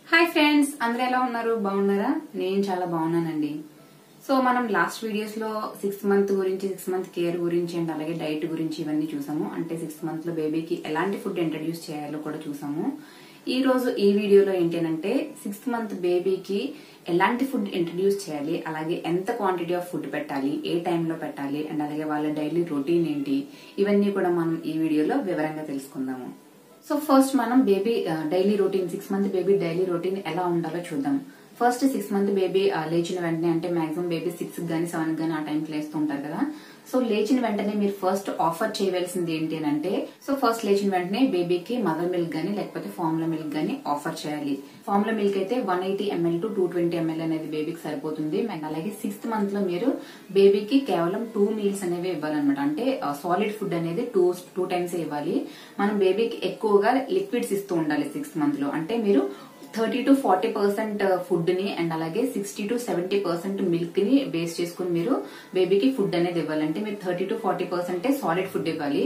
hi friends అందరూ ఎలా ఉన్నారు బాగున్నారా నేను చాలా బాగున్నానండి సో మనం లాస్ట్ వీడియోస్ లో సిక్స్త్ మంత్ గురించి సిక్స్ మంత్ కేర్ గురించి అండ్ అలాగే డైట్ గురించి ఇవన్నీ చూసాము అంటే సిక్స్త్ మంత్ లో బేబీకి ఎలాంటి ఫుడ్ ఇంట్రడ్యూస్ చేయాలో కూడా చూసాము ఈ రోజు ఈ వీడియోలో ఏంటంటే సిక్స్త్ మంత్ బేబీకి ఎలాంటి ఫుడ్ ఇంట్రడ్యూస్ చేయాలి అలాగే ఎంత క్వాంటిటీ ఆఫ్ ఫుడ్ పెట్టాలి ఏ టైంలో పెట్టాలి అండ్ అలాగే వాళ్ళ డైలీ రొటీన్ ఏంటి ఇవన్నీ కూడా మనం ఈ వీడియోలో వివరంగా తెలుసుకుందాము సో ఫస్ట్ మనం baby daily routine six month baby daily routine ఎలా ఉండాలో చూద్దాం ఫస్ట్ సిక్స్ మంత్ బేబీ లేచిన వెంటనే అంటే మాక్సిమం బేబీ సిక్స్ గానీ సెవెన్ గానీ ఆ టైంకి లేస్తూ ఉంటారు కదా సో లేచిన వెంటనే మీరు ఫస్ట్ ఆఫర్ చేయవలసింది ఏంటి అంటే సో ఫస్ట్ లేచిన వెంటనే బేబీకి మదర్ మిల్క్ గానీ లేకపోతే ఫార్ములా మిల్క్ గానీ ఆఫర్ చేయాలి ఫార్ములా మిల్క్ అయితే one eighty ML to two twenty ML అనేది బేబీకి సరిపోతుంది అండ్ అలాగే సిక్స్త్ మంత్ లో మీరు బేబీకి కేవలం టూ మీల్స్ అనేవి ఇవ్వాలన్నమాట అంటే సాలిడ్ ఫుడ్ అనేది టూ టూ టైమ్స్ ఇవ్వాలి మనం బేబీకి ఎక్కువగా లిక్విడ్స్ ఇస్తూ ఉండాలి సిక్స్త్ మంత్ లో అంటే మీరు thirty to forty percent food ని అండ్ అలాగే sixty to seventy percent milk ని బేస్ చేసుకుని మీరు బేబీకి ఫుడ్ అనేది ఇవ్వాలి అంటే మీరు థర్టీ టు ఫార్టీ పర్సెంటే సాలిడ్ ఫుడ్ ఇవ్వాలి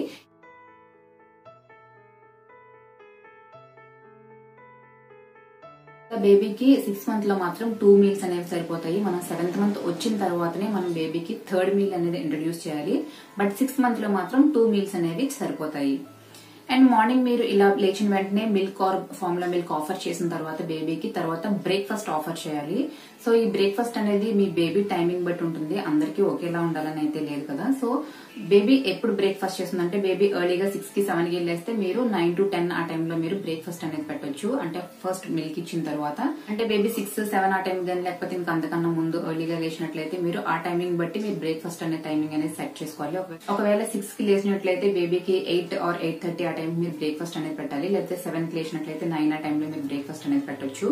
బేబీకి సిక్స్ మంత్ లో మాత్రం టూ మీల్స్ అనేవి సరిపోతాయి మనం సెవెంత్ మంత్ వచ్చిన తర్వాతనే మనం బేబీకి థర్డ్ మీల్ అనేది ఇంట్రడ్యూస్ చేయాలి బట్ సిక్స్ మంత్ లో మాత్రం టూ మీల్స్ అనేవి సరిపోతాయి అండ్ మార్నింగ్ మీరు ఇలా లేచిన వెంటనే milk or formula milk offer చేసిన తర్వాత బేబీకి తర్వాత బ్రేక్ఫాస్ట్ ఆఫర్ చేయాలి సో ఈ బ్రేక్ఫాస్ట్ అనేది మీ బేబీ టైమింగ్ బట్టి ఉంటుంది అందరికీ ఒకేలా ఉండాలని అయితే లేదు కదా సో బేబీ ఎప్పుడు బ్రేక్ఫాస్ట్ చేస్తుందంటే బేబీ ఎర్లీగా సిక్స్ కి సెవెన్ కి వెళ్ళేస్తే మీరు నైన్ టు టెన్ ఆ టైంలో మీరు బ్రేక్ఫాస్ట్ అనేది పెట్టొచ్చు అంటే ఫస్ట్ మిల్క్ ఇచ్చిన తర్వాత అంటే బేబీ సిక్స్ సెవెన్ ఆ టైం కానీ లేకపోతే ఇంకా అంతకన్నా ముందు ఎర్లీగా లేచినట్లయితే మీరు ఆ టైమింగ్ బట్టి మీరు బ్రేక్ఫాస్ట్ అనే టైమింగ్ అనేది సెట్ చేసుకోవాలి ఒకవేళ సిక్స్ కి లేచినట్లయితే బేబీకి ఎయిట్ ఆర్ ఎయిట్ థర్టీ ఆ టైం మీరు బ్రేక్ఫాస్ట్ అనేది పెట్టాలి లేకపోతే సెవెన్ కి లేచినట్లయితే నైన్ ఆ టైంలో మీరు బ్రేక్ఫాస్ట్ అనేది పెట్టొచ్చు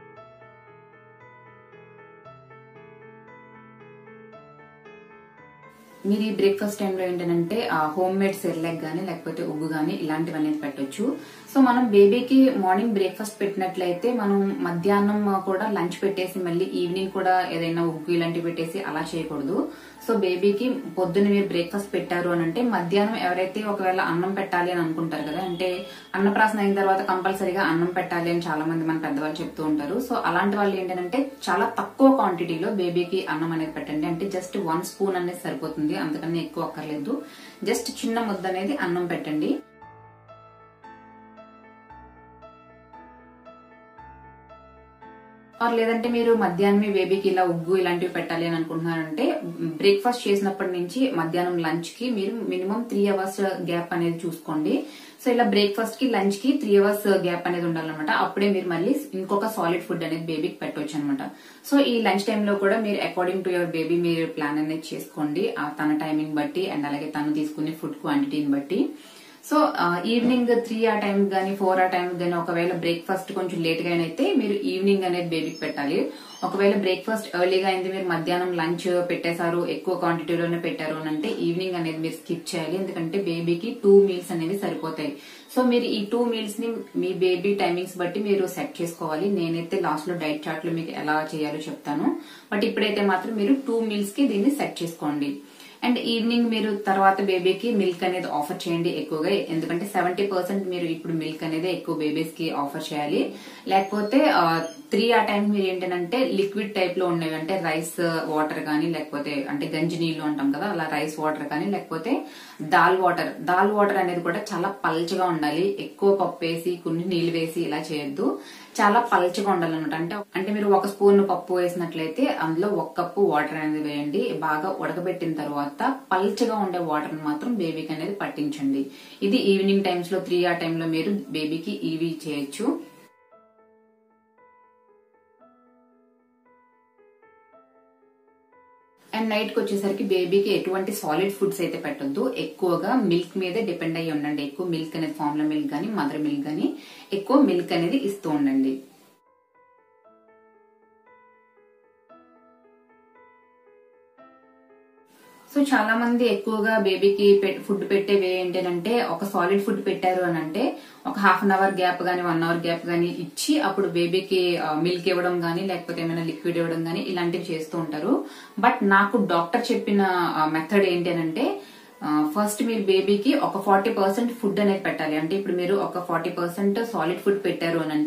మీరు ఈ బ్రేక్ఫాస్ట్ టైంలో ఏంటంటే హోమ్ మేడ్ సెర్లాక్ గానీ లేకపోతే ఉగ్గు గానీ ఇలాంటివి అనేది పెట్టొచ్చు సో మనం బేబీకి మార్నింగ్ బ్రేక్ఫాస్ట్ పెట్టినట్లయితే మనం మధ్యాహ్నం కూడా లంచ్ పెట్టేసి మళ్ళీ ఈవినింగ్ కూడా ఏదైనా ఉగ్గు ఇలాంటివి పెట్టేసి అలా చేయకూడదు సో బేబీకి పొద్దున్న మీరు బ్రేక్ఫాస్ట్ పెట్టారు అని అంటే మధ్యాహ్నం ఎవరైతే ఒకవేళ అన్నం పెట్టాలి అని అనుకుంటారు కదా అంటే అన్నప్రాసన అయిన తర్వాత కంపల్సరీగా అన్నం పెట్టాలి అని చాలా మంది మన పెద్దవాళ్ళు చెప్తూ ఉంటారు సో అలాంటి వాళ్ళు ఏంటంటే చాలా తక్కువ క్వాంటిటీలో బేబీకి అన్నం అనేది పెట్టండి అంటే జస్ట్ వన్ స్పూన్ అనేది సరిపోతుంది అందుకని ఎక్కువ అక్కర్లేదు జస్ట్ చిన్న ముద్ద అనేది అన్నం పెట్టండి ఆర్ లేదంటే మీరు మధ్యాహ్నం బేబీకి ఇలా ఉగ్గు ఇలాంటివి పెట్టాలి అని అనుకుంటున్నారంటే బ్రేక్ఫాస్ట్ చేసినప్పటి నుంచి మధ్యాహ్నం లంచ్ కి మీరు మినిమం త్రీ అవర్స్ గ్యాప్ అనేది చూసుకోండి సో ఇలా బ్రేక్ఫాస్ట్ కి లంచ్ కి త్రీ అవర్స్ గ్యాప్ అనేది ఉండాలన్నమాట అప్పుడే మీరు మళ్ళీ ఇంకొక సాలిడ్ ఫుడ్ అనేది బేబీకి పెట్టవచ్చు అనమాట సో ఈ లంచ్ టైంలో కూడా మీరు అకార్డింగ్ టు యువర్ బేబీ మీరు ప్లాన్ అనేది చేసుకోండి తన టైమింగ్ బట్టి అండ్ అలాగే తను తీసుకునే ఫుడ్ క్వాంటిటీని బట్టి సో ఈవినింగ్ త్రీ ఆ టైం గానీ ఫోర్ ఆ టైం గానీ ఒకవేళ బ్రేక్ఫాస్ట్ కొంచెం లేట్ గా అయితే మీరు ఈవినింగ్ అనేది బేబీకి పెట్టాలి ఒకవేళ బ్రేక్ఫాస్ట్ ఎర్లీగా అయింది మీరు మధ్యాహ్నం లంచ్ పెట్టేశారు ఎక్కువ క్వాంటిటీలోనే పెట్టారు అని అంటే ఈవినింగ్ అనేది మీరు స్కిప్ చేయాలి ఎందుకంటే బేబీకి టూ మీల్స్ అనేవి సరిపోతాయి సో మీరు ఈ టూ మీల్స్ ని మీ బేబీ టైమింగ్స్ బట్టి మీరు సెట్ చేసుకోవాలి నేనైతే లాస్ట్ లో డైట్ చార్ట్ లో మీకు ఎలా చేయాలో చెప్తాను బట్ ఇప్పుడైతే మాత్రం మీరు టూ మీల్స్ కి దీన్ని సెట్ చేసుకోండి అండ్ ఈవినింగ్ మీరు తర్వాత బేబీకి మిల్క్ అనేది ఆఫర్ చేయండి ఎక్కువగా ఎందుకంటే సెవెంటీ పర్సెంట్ మీరు ఇప్పుడు మిల్క్ అనేది ఎక్కువ బేబీస్ కి ఆఫర్ చేయాలి లేకపోతే త్రీ ఆ టైం మీరు ఏంటంటే లిక్విడ్ టైప్ లో ఉండేవి అంటే రైస్ వాటర్ కానీ లేకపోతే అంటే గంజి నీళ్లు అంటాం కదా అలా రైస్ వాటర్ కానీ లేకపోతే దాల్ వాటర్ దాల్ వాటర్ అనేది కూడా చాలా పల్చగా ఉండాలి ఎక్కువ పప్పు వేసి కొన్ని నీళ్లు వేసి ఇలా చేయొద్దు చాలా పల్చగా ఉండాలన్నమాట అంటే అంటే మీరు ఒక స్పూన్ పప్పు వేసినట్లయితే అందులో ఒక కప్పు వాటర్ అనేది వేయండి బాగా ఉడకబెట్టిన తర్వాత పల్చగా ఉండే వాటర్ మాత్రం బేబీకి అనేది పట్టించండి ఇది ఈవినింగ్ టైమ్స్ లో త్రీ ఆ టైంలో మీరు బేబీకి ఈవీ చేయొచ్చు అండ్ నైట్ కి వచ్చేసరికి బేబీకి ఎటువంటి సాలిడ్ ఫుడ్స్ అయితే పెట్టొద్దు ఎక్కువగా మిల్క్ మీదే డిపెండ్ అయ్యి ఉండండి ఎక్కువ మిల్క్ అనేది ఫార్ములా మిల్క్ గానీ మదర్ మిల్క్ గానీ ఎక్కువ మిల్క్ అనేది ఇస్తూ ఉండండి సో చాలా మంది ఎక్కువగా బేబీకి ఫుడ్ పెట్టేవి ఏంటంటే ఒక సాలిడ్ ఫుడ్ పెట్టారు అని అంటే ఒక హాఫ్ అన్ అవర్ గ్యాప్ గానీ వన్ అవర్ గ్యాప్ గానీ ఇచ్చి అప్పుడు బేబీకి మిల్క్ ఇవ్వడం గానీ లేకపోతే ఏమైనా లిక్విడ్ ఇవ్వడం గానీ ఇలాంటివి చేస్తూ ఉంటారు బట్ నాకు డాక్టర్ చెప్పిన మెథడ్ ఏంటి అంటే ఫస్ట్ మీరు బేబీకి ఒక ఫార్టీ పర్సెంట్ ఫుడ్ అనేది పెట్టాలి అంటే ఇప్పుడు మీరు ఒక ఫార్టీ పర్సెంట్ సాలిడ్ ఫుడ్ పెట్టారు అని అంటే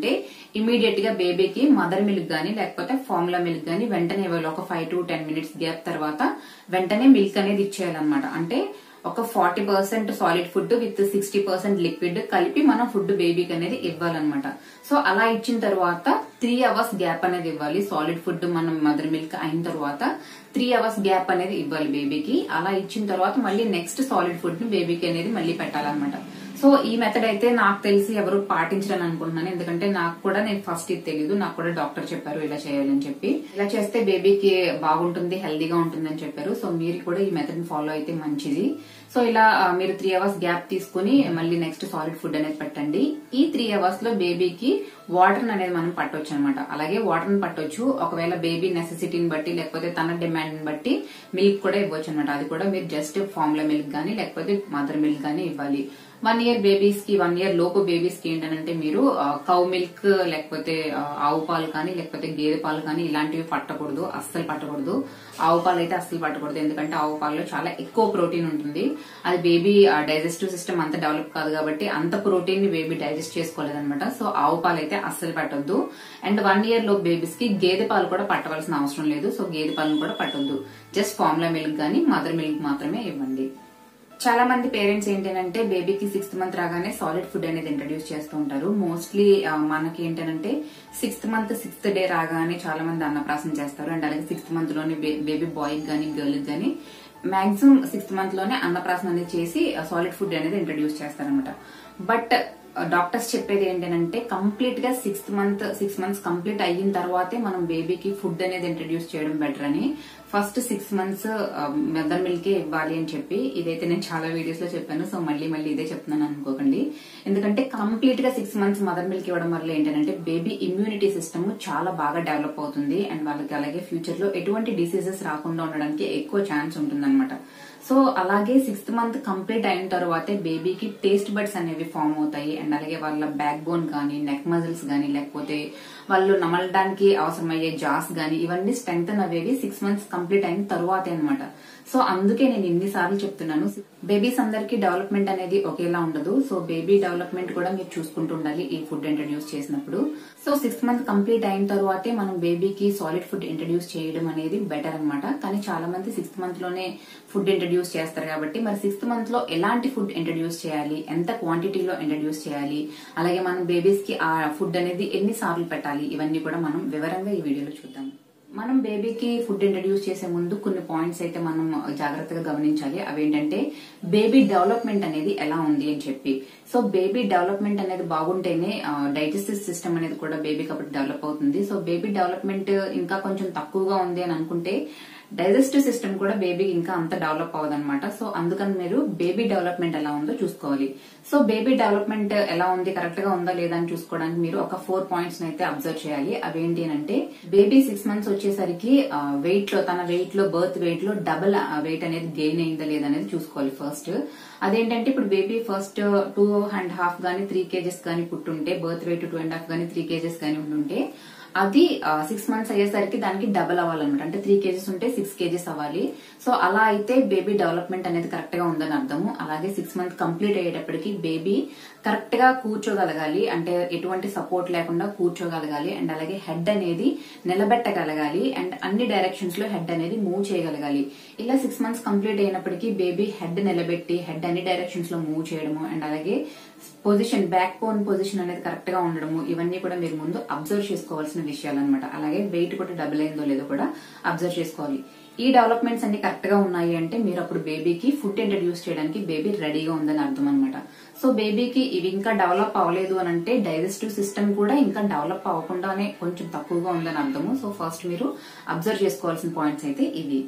ఇమీడియట్ గా బేబీకి మదర్ మిల్క్ గానీ లేకపోతే ఫార్ములా మిల్క్ గానీ వెంటనే ఇవ్వాలి ఒక five to ten minutes gap తర్వాత వెంటనే మిల్క్ అనేది ఇచ్చేయాలన్నమాట అంటే ఒక forty percent solid food with sixty percent liquid కలిపి మనం ఫుడ్ బేబీకి అనేది ఇవ్వాలన్నమాట సో అలా ఇచ్చిన తర్వాత త్రీ అవర్స్ గ్యాప్ అనేది ఇవ్వాలి సాలిడ్ ఫుడ్ మనం మదర్ మిల్క్ అయిన తర్వాత త్రీ అవర్స్ గ్యాప్ అనేది ఇవ్వాలి బేబీకి అలా ఇచ్చిన తర్వాత మళ్ళీ నెక్స్ట్ సాలిడ్ ఫుడ్ ని బేబీకి అనేది మళ్ళీ పెట్టాలన్నమాట సో ఈ మెథడ్ అయితే నాకు తెలిసి ఎవరు పాటించాలని అనుకుంటున్నాను ఎందుకంటే నాకు కూడా నేను ఫస్ట్ ఇది తెలియదు నాకు కూడా డాక్టర్ చెప్పారు ఇలా చేయాలని చెప్పి ఇలా చేస్తే బేబీకి బాగుంటుంది హెల్దీగా ఉంటుంది అని చెప్పారు సో మీరు కూడా ఈ మెథడ్ ఫాలో అయితే మంచిది సో ఇలా ఆ, మీరు త్రీ అవర్స్ గ్యాప్ తీసుకుని మళ్ళీ నెక్స్ట్ సాలిడ్ ఫుడ్ అనేది పెట్టండి ఈ త్రీ అవర్స్ లో బేబీకి వాటర్ అనేది మనం పట్టొచ్చు అనమాట అలాగే వాటర్ పట్టొచ్చు ఒకవేళ బేబీ నెసెసిటీని బట్టి లేకపోతే తన డిమాండ్ బట్టి మిల్క్ కూడా ఇవ్వచ్చు అనమాట అది కూడా మీరు జస్ట్ ఫార్ములా మిల్క్ గానీ లేకపోతే మదర్ మిల్క్ గానీ ఇవ్వాలి వన్ ఇయర్ బేబీస్ కి వన్ ఇయర్ లోపు బేబీస్ కి ఏంటంటే మీరు కౌ మిల్క్ లేకపోతే ఆ, ఆవు పాలు కానీ లేకపోతే గేదె పాలు కానీ ఇలాంటివి పట్టకూడదు అస్సలు పట్టకూడదు ఆవు పాలు అయితే అస్సలు పట్టకూడదు ఎందుకంటే ఆవు పాలలో చాలా ఎక్కువ ప్రోటీన్ ఉంటుంది అది బేబీ డైజెస్టివ్ సిస్టమ్ అంత డెవలప్ కాదు కాబట్టి అంత ప్రోటీన్ ని బేబీ డైజెస్ట్ చేసుకోలేదన్నమాట సో ఆవు పాలు అయితే అస్సలు పట్టొద్దు అండ్ వన్ ఇయర్ లో బేబీస్ కి గేదె పాలు కూడా పట్టవలసిన అవసరం లేదు సో గేదె పాలను కూడా పట్టొద్దు జస్ట్ ఫార్ములా మిల్క్ గానీ మదర్ మిల్క్ మాత్రమే ఇవ్వండి చాలా మంది పేరెంట్స్ ఏంటంటే బేబీకి సిక్స్త్ మంత్ రాగానే సాలిడ్ ఫుడ్ అనేది ఇంట్రడ్యూస్ చేస్తూ ఉంటారు మోస్ట్లీ మనకి ఏంటంటే సిక్స్త్ మంత్ సిక్స్త్ డే రాగానే చాలా మంది అన్నప్రాసం చేస్తారు అండ్ అలాగే సిక్స్త్ మంత్ లోనే బేబీ బాయ్ గానీ గర్ల్ గానీ మాక్సిమం సిక్స్త్ మంత్ లోనే అన్నప్రాసం అనేది చేసి సాలిడ్ ఫుడ్ అనేది ఇంట్రడ్యూస్ చేస్తారనమాట బట్ డాక్టర్స్ చెప్పేది ఏంటంటే కంప్లీట్ గా sixth month six months complete అయిన తర్వాతే మనం బేబీకి ఫుడ్ అనేది ఇంట్రడ్యూస్ చేయడం బెటర్ అని ఫస్ట్ సిక్స్ మంత్స్ మదర్ మిల్కే ఇవ్వాలి అని చెప్పి ఇదైతే నేను చాలా వీడియోస్ లో చెప్పాను సో మళ్ళీ మళ్ళీ ఇదే చెప్తున్నాను అనుకోకండి ఎందుకంటే కంప్లీట్ గా సిక్స్ మంత్స్ మదర్ మిల్క్ ఇవ్వడం వల్ల ఏంటంటే బేబీ ఇమ్యూనిటీ సిస్టమ్ చాలా బాగా డెవలప్ అవుతుంది అండ్ వాళ్ళకి అలాగే ఫ్యూచర్ లో ఎటువంటి డిసీజెస్ రాకుండా ఉండడానికి ఎక్కువ ఛాన్స్ ఉంటుందన్నమాట సో అలాగే సిక్స్త్ మంత్ కంప్లీట్ అయిన తర్వాతే బేబీకి టేస్ట్ బడ్స్ అనేవి ఫామ్ అవుతాయి అండ్ అలాగే వాళ్ళ బ్యాక్ బోన్ కానీ నెక్ మజిల్స్ కానీ లేకపోతే వాళ్ళు నమలడానికి అవసరమయ్యే జాస్ గానీ ఇవన్నీ స్ట్రెంగ్తన్ అవేవి సిక్స్ మంత్స్ కంప్లీట్ అయిన తరువాతే అనమాట సో అందుకే నేను ఇన్నిసార్లు చెప్తున్నాను బేబీస్ అందరికి డెవలప్మెంట్ అనేది ఒకేలా ఉండదు సో బేబీ డెవలప్మెంట్ కూడా మీరు చూసుకుంటూ ఉండాలి ఈ ఫుడ్ ఇంట్రడ్యూస్ చేసినప్పుడు సో సిక్స్త్ మంత్ కంప్లీట్ అయిన తర్వాతే మనం బేబీకి సాలిడ్ ఫుడ్ ఇంట్రడ్యూస్ చేయడం అనేది బెటర్ అన్నమాట కానీ చాలా మంది సిక్స్త్ మంత్ లోనే ఫుడ్ ఇంట్రడ్యూస్ చేస్తారు కాబట్టి మరి సిక్స్త్ మంత్ లో ఎలాంటి ఫుడ్ ఇంట్రడ్యూస్ చేయాలి ఎంత క్వాంటిటీలో ఇంట్రడ్యూస్ చేయాలి అలాగే మనం బేబీస్ కి ఆ ఫుడ్ అనేది ఎన్ని సార్లు పెట్టాలి ఇవన్నీ కూడా మనం వివరంగా ఈ వీడియోలో చూద్దాం మనం బేబీకి ఫుడ్ ఇంట్రడ్యూస్ చేసే ముందు కొన్ని పాయింట్స్ అయితే మనం జాగ్రత్తగా గమనించాలి అవేంటంటే బేబీ డెవలప్మెంట్ అనేది ఎలా ఉంది అని చెప్పి సో బేబీ డెవలప్మెంట్ అనేది బాగుంటేనే డైజెస్టివ్ సిస్టమ్ అనేది కూడా బేబీకి అప్పుడు డెవలప్ అవుతుంది సో బేబీ డెవలప్మెంట్ ఇంకా కొంచెం తక్కువగా ఉంది అని అనుకుంటే డైజెస్టివ్ సిస్టమ్ కూడా బేబీకి ఇంకా అంత డెవలప్ అవ్వదన్నమాట సో అందుకని మీరు బేబీ డెవలప్మెంట్ ఎలా ఉందో చూసుకోవాలి సో బేబీ డెవలప్మెంట్ ఎలా ఉంది కరెక్ట్ గా ఉందా లేదా అని చూసుకోవడానికి మీరు ఒక ఫోర్ పాయింట్స్ అయితే అబ్జర్వ్ చేయాలి అవేంటి అంటే బేబీ సిక్స్ మంత్స్ వచ్చేసరికి వెయిట్ లో తన వెయిట్ లో బర్త్ వెయిట్ లో డబుల్ వెయిట్ అనేది గెయిన్ అయిందా లేదా అనేది చూసుకోవాలి ఫస్ట్ అదేంటంటే ఇప్పుడు baby first two and half గానీ త్రీ కేజెస్ గానీ పుట్టుంటే birth weight two and half గానీ త్రీ కేజెస్ గానీ ఉంటుంటే అది సిక్స్ మంత్స్ అయ్యేసరికి దానికి డబల్ అవ్వాలన్నమాట అంటే త్రీ కేజెస్ ఉంటే సిక్స్ కేజెస్ అవ్వాలి సో అలా అయితే బేబీ డెవలప్మెంట్ అనేది కరెక్ట్ గా ఉందని అర్థము అలాగే సిక్స్ మంత్ కంప్లీట్ అయ్యేటప్పటికి బేబీ కరెక్ట్ గా కూర్చోగలగాలి అంటే ఎటువంటి సపోర్ట్ లేకుండా కూర్చోగలగాలి అండ్ అలాగే హెడ్ అనేది నిలబెట్టగలగాలి అండ్ అన్ని డైరెక్షన్స్ లో హెడ్ అనేది మూవ్ చేయగలగాలి ఇలా సిక్స్ మంత్స్ కంప్లీట్ అయినప్పటికీ బేబీ హెడ్ నిలబెట్టి హెడ్ అన్ని డైరెక్షన్స్ లో మూవ్ చేయడము అండ్ అలాగే పొజిషన్ బ్యాక్ బోన్ పొజిషన్ అనేది కరెక్ట్ గా ఉండడము ఇవన్నీ కూడా మీరు ముందు అబ్జర్వ్ చేసుకోవాల్సిన విషయాలు అనమాట అలాగే వెయిట్ కూడా డబుల్ అయిందో లేదో కూడా అబ్జర్వ్ చేసుకోవాలి ఈ డెవలప్మెంట్స్ అన్ని కరెక్ట్ గా ఉన్నాయి అంటే మీరు అప్పుడు బేబీకి ఫుడ్ ఇంట్రడ్యూస్ చేయడానికి బేబీ రెడీగా ఉందని అర్థం అనమాట సో బేబీకి ఇవి ఇంకా డెవలప్ అవ్వలేదు అని అంటే డైజెస్టివ్ సిస్టమ్ కూడా ఇంకా డెవలప్ అవ్వకుండానే కొంచెం తక్కువగా ఉందని అర్థము సో ఫస్ట్ మీరు అబ్జర్వ్ చేసుకోవాల్సిన పాయింట్స్ అయితే ఇవి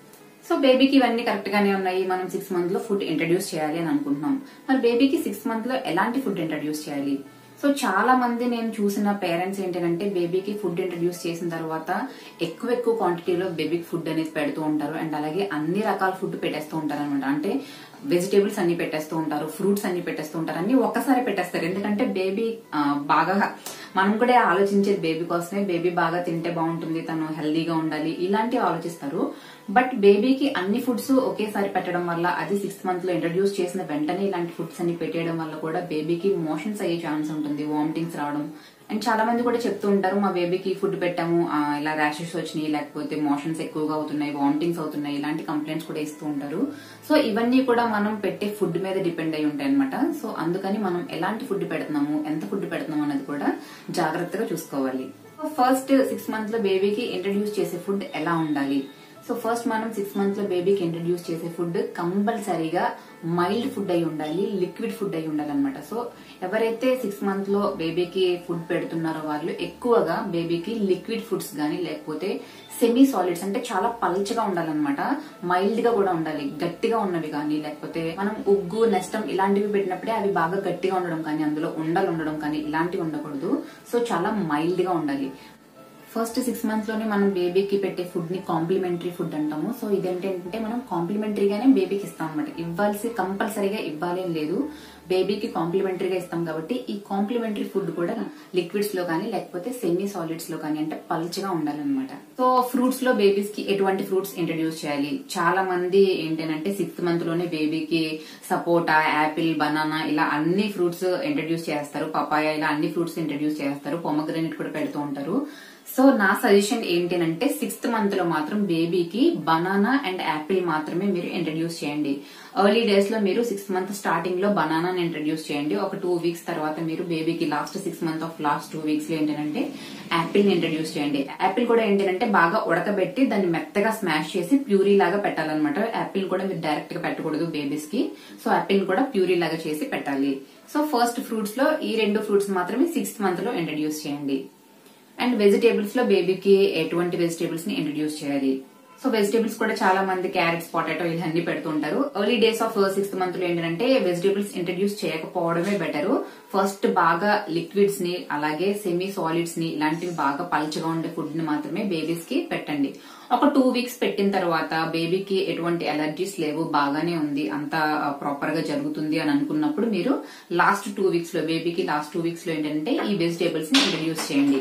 సో బేబీకి ఇవన్నీ కరెక్ట్ గానే ఉన్నాయి మనం సిక్స్ మంత్ లో ఫుడ్ ఇంట్రడ్యూస్ చేయాలి అని అనుకుంటున్నాం మరి బేబీకి సిక్స్ మంత్ లో ఎలాంటి ఫుడ్ ఇంట్రడ్యూస్ చేయాలి సో చాలా మంది నేను చూసిన పేరెంట్స్ ఏంటంటే బేబీకి ఫుడ్ ఇంట్రడ్యూస్ చేసిన తర్వాత ఎక్కువ ఎక్కువ క్వాంటిటీలో బేబీకి ఫుడ్ అనేది పెడుతూ ఉంటారు అండ్ అలాగే అన్ని రకాల ఫుడ్ పెట్టేస్తూ ఉంటారు అనమాట అంటే వెజిటేబుల్స్ అన్ని పెట్టేస్తూ ఉంటారు ఫ్రూట్స్ అన్ని పెట్టేస్తూ ఉంటారు అన్ని ఒక్కసారి పెట్టేస్తారు ఎందుకంటే బేబీ బాగా మనం కూడా ఆలోచించేది బేబీ కోసమే బేబీ బాగా తింటే బాగుంటుంది తను హెల్దీగా ఉండాలి ఇలాంటివి ఆలోచిస్తారు బట్ బేబీకి అన్ని ఫుడ్స్ ఒకేసారి పెట్టడం వల్ల అది సిక్స్త్ మంత్ లో ఇంట్రడ్యూస్ చేసిన వెంటనే ఇలాంటి ఫుడ్స్ అన్ని పెట్టేయడం వల్ల కూడా బేబీకి మోషన్స్ అయ్యే ఛాన్స్ ఉంటుంది వామిటింగ్స్ రావడం అండ్ చాలా మంది కూడా చెప్తూ ఉంటారు మా బేబీకి ఫుడ్ పెట్టాము ఆ, ఇలా ర్యాషెస్ వచ్చినాయి లేకపోతే మోషన్స్ ఎక్కువగా అవుతున్నాయి వామిటింగ్స్ అవుతున్నాయి ఇలాంటి కంప్లైంట్స్ కూడా ఇస్తూ ఉంటారు సో ఇవన్నీ కూడా మనం పెట్టే ఫుడ్ మీద డిపెండ్ అయి ఉంటాయి అనమాట సో అందుకని మనం ఎలాంటి ఫుడ్ పెడుతున్నాము ఎంత ఫుడ్ పెడుతున్నాము అన్నది కూడా జాగ్రత్తగా చూసుకోవాలి ఫస్ట్ సిక్స్ మంత్స్ లో బేబీకి ఇంట్రడ్యూస్ చేసే ఫుడ్ ఎలా ఉండాలి సో ఫస్ట్ మనం సిక్స్ మంత్స్ లో బేబీకి ఇంట్రడ్యూస్ చేసే ఫుడ్ కంపల్సరీగా మైల్డ్ ఫుడ్ అయి ఉండాలి లిక్విడ్ ఫుడ్ అయి ఉండాలి అనమాట సో ఎవరైతే సిక్స్ మంత్ లో బేబీకి ఫుడ్ పెడుతున్నారో వాళ్ళు ఎక్కువగా బేబీకి లిక్విడ్ ఫుడ్స్ గానీ లేకపోతే సెమీ సాలిడ్స్ అంటే చాలా పల్చగా ఉండాలన్నమాట మైల్డ్ గా కూడా ఉండాలి గట్టిగా ఉన్నవి కానీ లేకపోతే మనం ఉగ్గు నెస్టం ఇలాంటివి పెట్టినప్పుడే అవి బాగా గట్టిగా ఉండడం కానీ అందులో ఉండలు ఉండడం కానీ ఇలాంటివి ఉండకూడదు సో చాలా మైల్డ్ గా ఉండాలి ఫస్ట్ సిక్స్ మంత్స్ లోనే మనం బేబీకి పెట్టే ఫుడ్ ని కాంప్లిమెంటరీ ఫుడ్ అంటాము సో ఇదేంటంటే మనం కాంప్లిమెంటరీగానే బేబీకి ఇస్తాం అనమాట ఇవ్వాల్సి కంపల్సరీగా ఇవ్వాలి అని లేదు బేబీకి కాంప్లిమెంటరీగా ఇస్తాం కాబట్టి ఈ కాంప్లిమెంటరీ ఫుడ్ కూడా లిక్విడ్స్ లో కానీ లేకపోతే సెమీ సాలిడ్స్ లో కానీ అంటే పల్చగా ఉండాలన్నమాట సో ఫ్రూట్స్ లో బేబీస్ కి ఎటువంటి ఫ్రూట్స్ ఇంట్రడ్యూస్ చేయాలి చాలా మంది ఏంటంటే సిక్స్త్ మంత్ లోనే బేబీకి సపోటా యాపిల్ బనానా ఇలా అన్ని ఫ్రూట్స్ ఇంట్రడ్యూస్ చేస్తారు పపాయ ఇలా అన్ని ఫ్రూట్స్ ఇంట్రడ్యూస్ చేస్తారు పొమగ్రనేట్ కూడా పెడుతూ ఉంటారు సో నా సజెషన్ ఏంటంటే సిక్స్త్ మంత్ లో మాత్రం బేబీకి బనానా అండ్ యాపిల్ మాత్రమే మీరు ఇంట్రడ్యూస్ చేయండి ఎర్లీ డేస్ లో మీరు సిక్స్త్ మంత్ స్టార్టింగ్ లో బనానాని ఇంట్రడ్యూస్ చేయండి ఒక టూ వీక్స్ తర్వాత మీరు బేబీకి last six month of last two weeks లో ఏంటంటే యాపిల్ ని ఇంట్రడ్యూస్ చేయండి యాపిల్ కూడా ఏంటంటే బాగా ఉడకబెట్టి దాన్ని మెత్తగా స్మాష్ చేసి ప్యూరీ లాగా పెట్టాలన్నమాట యాపిల్ కూడా మీరు డైరెక్ట్ గా పెట్టకూడదు బేబీస్ కి సో యాపిల్ కూడా ప్యూరీ లాగా చేసి పెట్టాలి సో ఫస్ట్ ఫ్రూట్స్ లో ఈ రెండు ఫ్రూట్స్ మాత్రమే సిక్స్త్ మంత్ లో ఇంట్రడ్యూస్ చేయండి అండ్ వెజిటేబుల్స్ లో బేబీకి ఎటువంటి వెజిటేబుల్స్ ని ఇంట్రడ్యూస్ చేయాలి సో వెజిటేబుల్స్ కూడా చాలా మంది క్యారెట్స్ పొటాటో ఇవన్నీ పెడుతుంటారు early days of sixth month లో ఏంటంటే వెజిటేబుల్స్ ఇంట్రడ్యూస్ చేయకపోవడమే బెటర్ ఫస్ట్ బాగా లిక్విడ్స్ ని అలాగే సెమీ సాలిడ్స్ ని ఇలాంటివి బాగా పల్చగా ఉండే ఫుడ్ ని మాత్రమే బేబీస్ కి పెట్టండి ఒక టూ వీక్స్ పెట్టిన తర్వాత బేబీకి ఎటువంటి అలర్జీస్ లేవు బాగానే ఉంది అంతా ప్రాపర్ గా జరుగుతుంది అని అనుకున్నప్పుడు మీరు లాస్ట్ టూ వీక్స్ లో బేబీకి లాస్ట్ టూ వీక్స్ లో ఏంటంటే ఈ వెజిటేబుల్స్ ని ఇంట్రడ్యూస్ చేయండి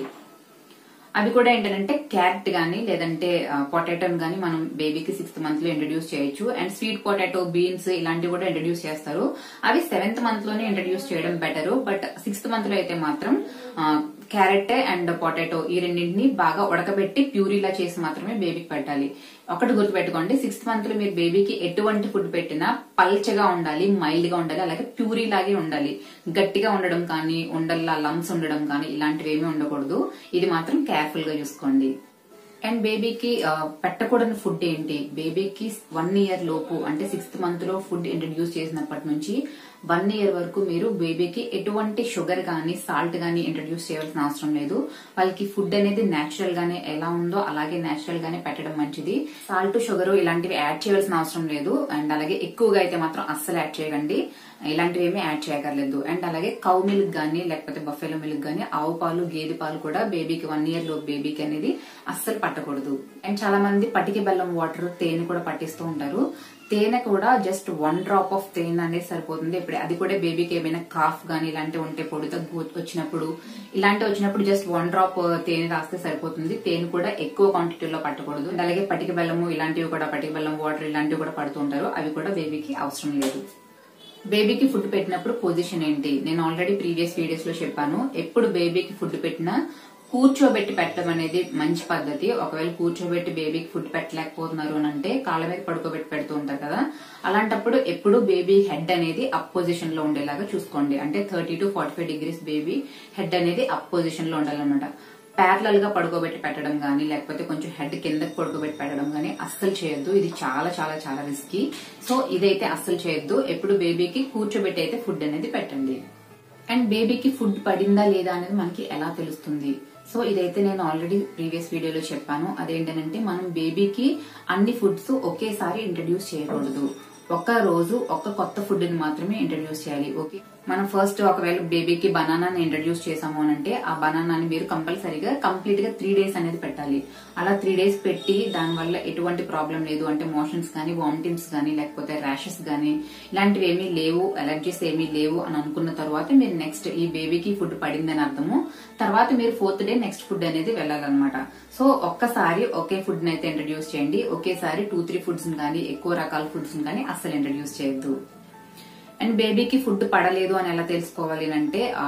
అవి కూడా ఏంటంటే క్యారెట్ గానీ లేదంటే పొటాటోని గానీ మనం బేబీకి సిక్స్త్ మంత్ లో ఇంట్రడ్యూస్ చేయొచ్చు అండ్ స్వీట్ పొటాటో బీన్స్ ఇలాంటివి కూడా ఇంట్రడ్యూస్ చేస్తారు అవి సెవెంత్ మంత్ లోనే ఇంట్రడ్యూస్ చేయడం బెటర్ బట్ సిక్స్త్ మంత్ లో అయితే మాత్రం క్యారెట్ అండ్ పొటాటో ఈ రెండింటిని బాగా ఉడకబెట్టి ప్యూరీలా చేసి మాత్రమే బేబీకి పెట్టాలి ఒకటి గుర్తుపెట్టుకోండి సిక్స్త్ మంత్ లో మీరు బేబీకి ఎటువంటి ఫుడ్ పెట్టినా పల్చగా ఉండాలి మైల్డ్ గా ఉండాలి అలాగే ప్యూరీ లాగే ఉండాలి గట్టిగా ఉండడం కానీ ఉండల్లా లంప్స్ ఉండడం కానీ ఇలాంటివి ఏమీ ఉండకూడదు ఇది మాత్రం కేర్ఫుల్ గా చూసుకోండి అండ్ బేబీకి పెట్టకూడని ఫుడ్ ఏంటి బేబీకి వన్ ఇయర్ లోపు అంటే సిక్స్త్ మంత్ లో ఫుడ్ ఇంట్రడ్యూస్ చేసినప్పటి నుంచి వన్ ఇయర్ వరకు మీరు బేబీకి ఎటువంటి షుగర్ గానీ సాల్ట్ గానీ ఇంట్రడ్యూస్ చేయాల్సిన అవసరం లేదు వాళ్ళకి ఫుడ్ అనేది నేచురల్ గానే ఎలా ఉందో అలాగే నేచురల్ గానే పెట్టడం మంచిది సాల్ట్ షుగర్ ఇలాంటివి యాడ్ చేయాల్సిన అవసరం లేదు అండ్ అలాగే ఎక్కువగా అయితే మాత్రం అస్సలు యాడ్ చేయకండి ఇలాంటివి ఏమీ యాడ్ చేయగలలేదు అండ్ అలాగే కౌ మిల్క్ గానీ లేకపోతే బఫెలో మిల్క్ గానీ ఆవు పాలు గేదె పాలు కూడా బేబీకి వన్ ఇయర్ లో బేబీకి అనేది అస్సలు పట్టకూడదు అండ్ చాలా మంది పటికి బెల్లం వాటర్ తేనె కూడా పట్టిస్తూ ఉంటారు తేనె కూడా జస్ట్ వన్ డ్రాప్ ఆఫ్ తేనె అనేది సరిపోతుంది ఇప్పుడు అది కూడా బేబీకి ఏమైనా కాఫ్ గానీ ఇలాంటివి ఉంటే పొడి తగ్గు వచ్చినప్పుడు ఇలాంటివి వచ్చినప్పుడు జస్ట్ వన్ డ్రాప్ తేనె రాస్తే సరిపోతుంది తేనె కూడా ఎక్కువ క్వాంటిటీలో పట్టకూడదు అండ్ అలాగే పటిక బెల్లము ఇలాంటివి కూడా పటిక బెల్లం వాటర్ ఇలాంటివి కూడా పడుతూ ఉంటారు అవి కూడా బేబీకి అవసరం లేదు బేబీకి ఫుడ్ పెట్టినప్పుడు పొజిషన్ ఏంటి నేను ఆల్రెడీ ప్రీవియస్ వీడియోస్ లో చెప్పాను ఎప్పుడు బేబీకి ఫుడ్ పెట్టినా కూర్చోబెట్టి పెట్టడం అనేది మంచి పద్ధతి ఒకవేళ కూర్చోబెట్టి బేబీకి ఫుడ్ పెట్టలేకపోతున్నారు అని అంటే కాళ్ళ మీద పడుకోబెట్టి పెడుతూ ఉంటారు కదా అలాంటప్పుడు ఎప్పుడు బేబీ హెడ్ అనేది అప్ పొజిషన్ లో ఉండేలాగా చూసుకోండి అంటే thirty to forty five degrees baby head అనేది అప్ పొజిషన్ లో ఉండాలన్నమాట ప్యారలల్ గా పడుకోబెట్టి పెట్టడం గానీ లేకపోతే కొంచెం హెడ్ కిందకి పడుకోబెట్టి పెట్టడం గానీ అస్సలు చేయొద్దు ఇది చాలా చాలా చాలా రిస్కీ సో ఇదైతే అస్సలు చేయొద్దు ఎప్పుడు బేబీకి కూర్చోబెట్టి అయితే ఫుడ్ అనేది పెట్టండి అండ్ బేబీకి ఫుడ్ పడిందా లేదా అనేది మనకి ఎలా తెలుస్తుంది సో ఇదైతే నేను ఆల్రెడీ ప్రీవియస్ వీడియోలో చెప్పాను అదేంటంటే మనం బేబీకి అన్ని ఫుడ్స్ ఒకేసారి ఇంట్రడ్యూస్ చేయకూడదు ఒక్క రోజు ఒక్క కొత్త ఫుడ్ ని మాత్రమే ఇంట్రడ్యూస్ చేయాలి ఓకే మనం ఫస్ట్ ఒకవేళ బేబీకి బనానాని ఇంట్రడ్యూస్ చేసాము అని అంటే ఆ బనానాని మీరు కంపల్సరీగా కంప్లీట్ గా త్రీ డేస్ అనేది పెట్టాలి అలా త్రీ డేస్ పెట్టి దాని వల్ల ఎటువంటి ప్రాబ్లం లేదు అంటే మోషన్స్ గానీ వామిటింగ్స్ గానీ లేకపోతే ర్యాషెస్ గానీ ఇలాంటివి ఏమీ లేవు అలర్జీస్ ఏమీ లేవు అని అనుకున్న తర్వాత మీరు నెక్స్ట్ ఈ బేబీకి ఫుడ్ పడిందని అర్థము తర్వాత మీరు ఫోర్త్ డే నెక్స్ట్ ఫుడ్ అనేది వెళ్ళాలన్నమాట సో ఒక్కసారి ఒకే ఫుడ్ అయితే ఇంట్రడ్యూస్ చేయండి ఒకేసారి టూ త్రీ ఫుడ్స్ కానీ ఎక్కువ రకాల ఫుడ్స్ కానీ అస్సలు ఇంట్రడ్యూస్ చేయొద్దు అండ్ బేబీకి ఫుడ్ పడలేదు అని ఎలా తెలుసుకోవాలి అంటే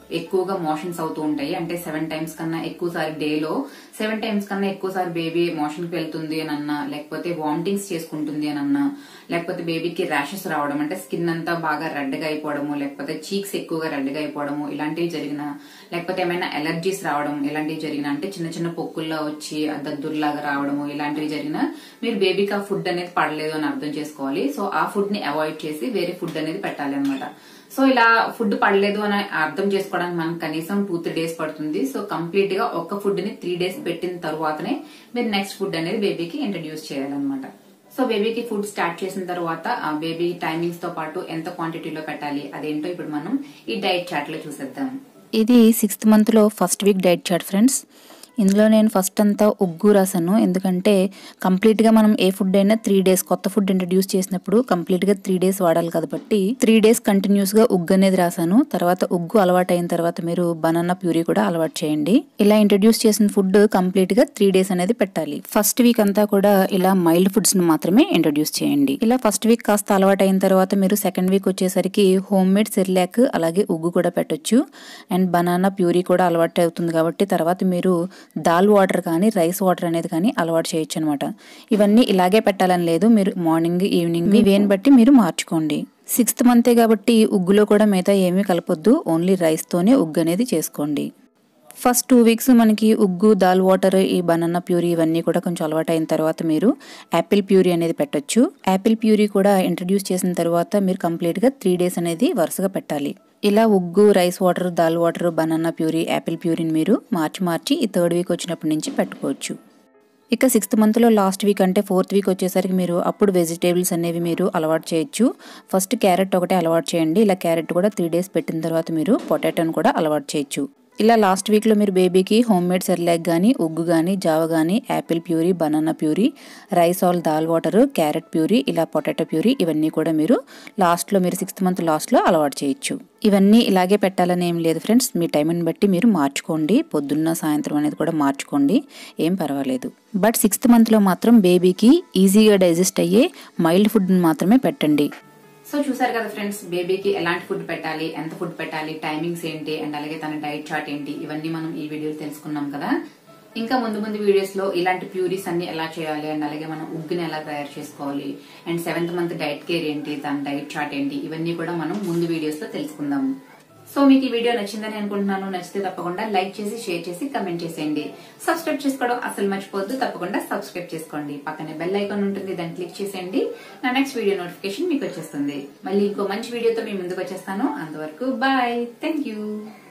ఎక్కువగా మోషన్స్ అవుతూ ఉంటాయి అంటే సెవెన్ టైమ్స్ కన్నా ఎక్కువ సారి డేలో సెవెన్ టైమ్స్ కన్నా ఎక్కువ సారి బేబీ మోషన్ కి వెళ్తుంది అని అన్నా లేకపోతే వామిటింగ్స్ చేసుకుంటుంది అని అన్నా లేకపోతే బేబీకి ర్యాషెస్ రావడం అంటే స్కిన్ అంతా బాగా రెడ్గా అయిపోవడము లేకపోతే చీక్స్ ఎక్కువగా రెడ్గా అయిపోవడము ఇలాంటివి జరిగిన లేకపోతే ఏమైనా ఎలర్జీస్ రావడం ఇలాంటివి జరిగిన అంటే చిన్న చిన్న పొక్కుల్లో వచ్చి దద్దుర్లాగా రావడము ఇలాంటివి జరిగిన మీరు బేబీకి ఆ ఫుడ్ అనేది పడలేదు అని అర్థం చేసుకోవాలి సో ఆ ఫుడ్ ని అవాయిడ్ చేసి వేరే ఫుడ్ అనేది పెట్టాలి అనమాట సో ఇలా ఫుడ్ పడలేదు అని అర్థం చేసుకోవడానికి మనకు కనీసం టూ త్రీ డేస్ పడుతుంది సో కంప్లీట్ గా ఒక్క ఫుడ్ ని త్రీ డేస్ పెట్టిన తర్వాతనే మీరు నెక్స్ట్ ఫుడ్ అనేది బేబీకి ఇంట్రడ్యూస్ చేయాలన్నమాట సో బేబీకి ఫుడ్ స్టార్ట్ చేసిన తర్వాత ఆ బేబీ టైమింగ్స్ తో పాటు ఎంత క్వాంటిటీలో పెట్టాలి అదేంటో ఇప్పుడు మనం ఈ డైట్ చార్ట్ లో చూసేద్దాం ఇది సిక్స్త్ మంత్లో first week diet chart friends ఇందులో నేను ఫస్ట్ అంతా ఉగ్గు రాసాను ఎందుకంటే కంప్లీట్గా మనం ఏ ఫుడ్ అయినా త్రీ డేస్ కొత్త ఫుడ్ ఇంట్రడ్యూస్ చేసినప్పుడు కంప్లీట్గా త్రీ డేస్ వాడాలి కాబట్టి త్రీ డేస్ కంటిన్యూస్గా ఉగ్గు అనేది రాసాను తర్వాత ఉగ్గు అలవాటు అయిన తర్వాత మీరు బనానా ప్యూరీ కూడా అలవాటు చేయండి ఇలా ఇంట్రడ్యూస్ చేసిన ఫుడ్ కంప్లీట్గా త్రీ డేస్ అనేది పెట్టాలి ఫస్ట్ వీక్ అంతా కూడా ఇలా మైల్డ్ ఫుడ్స్ ని మాత్రమే ఇంట్రడ్యూస్ చేయండి ఇలా ఫస్ట్ వీక్ కాస్త అలవాటు అయిన తర్వాత మీరు సెకండ్ వీక్ వచ్చేసరికి హోమ్ మేడ్ సిర్లాక్ అలాగే ఉగ్గు కూడా పెట్టొచ్చు అండ్ బనానా ప్యూరీ కూడా అలవాటు అవుతుంది కాబట్టి తర్వాత మీరు దాల్ వాటర్ కానీ రైస్ వాటర్ అనేది కానీ అలవాటు చేయొచ్చు అనమాట ఇవన్నీ ఇలాగే పెట్టాలని లేదు మీరు మార్నింగ్ ఈవినింగ్ మీ వేని బట్టి మీరు మార్చుకోండి సిక్స్త్ మంతే కాబట్టి ఉగ్గులో కూడా మిగతా ఏమీ కలపొద్దు ఓన్లీ రైస్తోనే ఉగ్గు అనేది చేసుకోండి ఫస్ట్ టూ వీక్స్ మనకి ఉగ్గు దాల్ వాటర్ ఈ బనానా ప్యూరీ ఇవన్నీ కూడా కొంచెం అలవాటు అయిన తర్వాత మీరు యాపిల్ ప్యూరీ అనేది పెట్టొచ్చు యాపిల్ ప్యూరీ కూడా ఇంట్రడ్యూస్ చేసిన తర్వాత మీరు కంప్లీట్గా త్రీ డేస్ అనేది వరుసగా పెట్టాలి ఇలా ఉగ్గు రైస్ వాటర్ దాల్ వాటర్ బనానా ప్యూరీ యాపిల్ ప్యూరీని మీరు మార్చి మార్చి ఈ థర్డ్ వీక్ వచ్చినప్పటి నుంచి పెట్టుకోవచ్చు ఇక సిక్స్త్ మంత్లో లాస్ట్ వీక్ అంటే ఫోర్త్ వీక్ వచ్చేసరికి మీరు అప్పుడు వెజిటేబుల్స్ అనేవి మీరు అలవాటు చేయొచ్చు ఫస్ట్ క్యారెట్ ఒకటే అలవాటు చేయండి ఇలా క్యారెట్ కూడా త్రీ డేస్ పెట్టిన తర్వాత మీరు పొటాటోని కూడా అలవాటు చేయొచ్చు ఇలా లాస్ట్ వీక్లో మీరు బేబీకి హోమ్ మేడ్ సెర్లాక్ కానీ ఉగ్గు కానీ జావ కానీ apple puree banana puree rice ఆల్ దాల్ వాటర్ క్యారెట్ ప్యూరీ ఇలా పొటాటో ప్యూరీ ఇవన్నీ కూడా మీరు లాస్ట్లో మీరు సిక్స్త్ మంత్ లాస్ట్లో అలవాటు చేయొచ్చు ఇవన్నీ ఇలాగే పెట్టాలని ఏం లేదు ఫ్రెండ్స్ మీ టైంని బట్టి మీరు మార్చుకోండి పొద్దున్న సాయంత్రం అనేది కూడా మార్చుకోండి ఏం పర్వాలేదు బట్ సిక్స్త్ మంత్లో మాత్రం బేబీకి ఈజీగా డైజెస్ట్ అయ్యే మైల్డ్ ఫుడ్ని మాత్రమే పెట్టండి సో చూసారు కదా ఫ్రెండ్స్ బేబీకి ఎలాంటి ఫుడ్ పెట్టాలి ఎంత ఫుడ్ పెట్టాలి టైమింగ్స్ ఏంటి అండ్ అలాగే తన డైట్ చార్ట్ ఏంటి ఇవన్నీ మనం ఈ వీడియోలో తెలుసుకున్నాం కదా ఇంకా ముందు ముందు వీడియోస్ లో ఇలాంటి ప్యూరీస్ అన్ని ఎలా చేయాలి అండ్ అలాగే మనం ఉగ్గుని ఎలా తయారు చేసుకోవాలి and seventh month diet care ఏంటి దాని డైట్ చార్ట్ ఏంటి ఇవన్నీ కూడా మనం ముందు వీడియోస్ లో తెలుసుకుందాం సో మీకు ఈ వీడియో నచ్చిందని అనుకుంటున్నాను నచ్చితే తప్పకుండా లైక్ చేసి షేర్ చేసి కమెంట్ చేసేయండి సబ్స్క్రైబ్ చేసుకోవడం అసలు మర్చిపోవద్దు తప్పకుండా సబ్స్క్రైబ్ చేసుకోండి పక్కనే బెల్ ఐకాన్ ఉంటుంది దాన్ని క్లిక్ చేసేయండి నా నెక్స్ట్ వీడియో నోటిఫికేషన్ మీకు వచ్చేస్తుంది మళ్ళీ ఇంకో మంచి వీడియోతో మీ ముందుకు వచ్చేస్తాను అంతవరకు బాయ్ థ్యాంక్ యూ